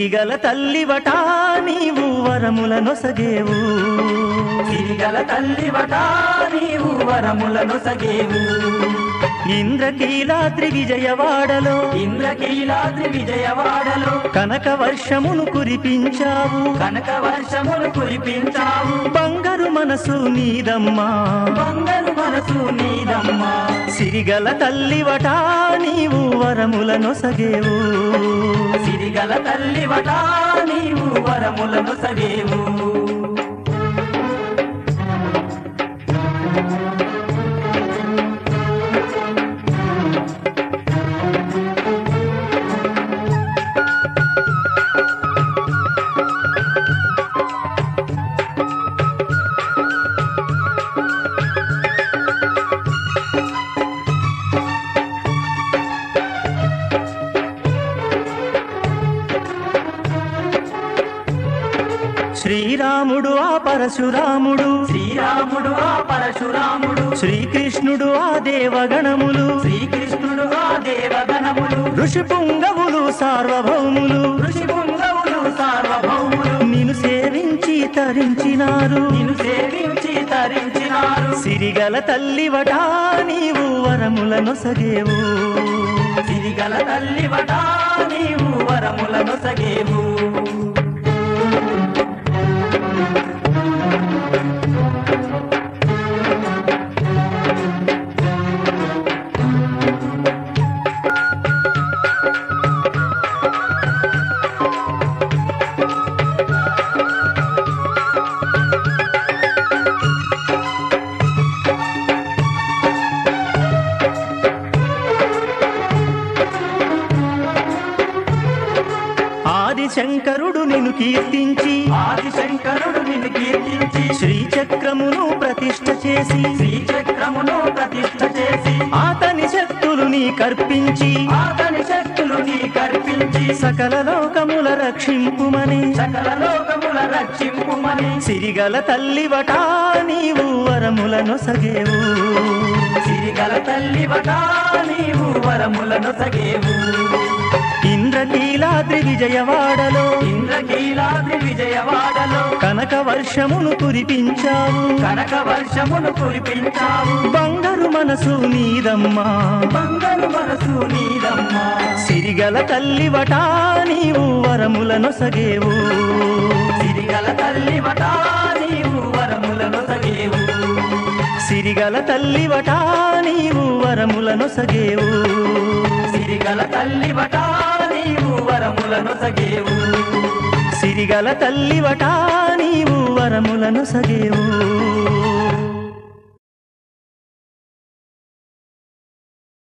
సిరిగల తల్లివట నీవు వరముల నొసగేవు సిరిగల తల్లివట నీవు వరములను సగేవు ఇంద్రకీలాద్రి విజయవాడలో ఇంద్రకీలాద్రి విజయవాడలో కనక వర్షమును కురిపించావు కనక వర్షములు కురిపించావు బంగారు మనసు నీదమ్మా బంగారు మనసు నీదమ్మా సిరిగల తల్లివట నీవు వరముల నొసగేవు సిరిగల తల్లివట నీవు వరములను సగేవు శ్రీరాముడు ఆ పరశురాముడు శ్రీరాముడు ఆ పరశురాముడు శ్రీకృష్ణుడు ఆ దేవగణములు శ్రీకృష్ణుడు ఆ దేవగణములు ఋషి పుంగవులు సార్వభౌములు ఋషి పుంగవులు సార్వభౌములు నిన్ను సేవించి తరించినారు నిన్ను సేవించి తరించినారు సిరిగల తల్లివట నీవు వరముల నొసగేవు సిరిగల తల్లివట నీవు వరములను సగేవు ఆదిశంకరుడు నిన్ను కీర్తించి ఆదిశంకరుడు నిన్ను కీర్తించి శ్రీచక్రమును ప్రతిష్ఠ చేసి శ్రీచక్రమును ప్రతిష్ఠ చేసి ఆతని శక్తులు నీ కర్పించి ఆతని శక్తులు నీ కల్పించి సకల లోకముల రక్షింపుమని సకల లోకముల రక్షింపుమని సిరిగల తల్లివట నీవు వరముల నొసగేవు సిరిగల తల్లివట నీవు వరములను సగేవు ఇంద్రకీలాద్రి విజయవాడలో ఇంద్రకీలాద్రి విజయవాడలో కనక వర్షమును కురిపించావు కనక వర్షమును కురిపించావు బంగారు మనసు నీదమ్మా బంగారు మనసు నీదమ్మా సిరిగల తల్లివట నీవు వరముల నొసగేవు సిరిగల తల్లివట నీవు వరములను సగేవు సిరిగల తల్లివట నీవు వరముల నొసగేవు సిరిగల తల్లివట నీవు వరములను సగేవు సిరిగల తల్లివట నీవు వరముల నొసగేవు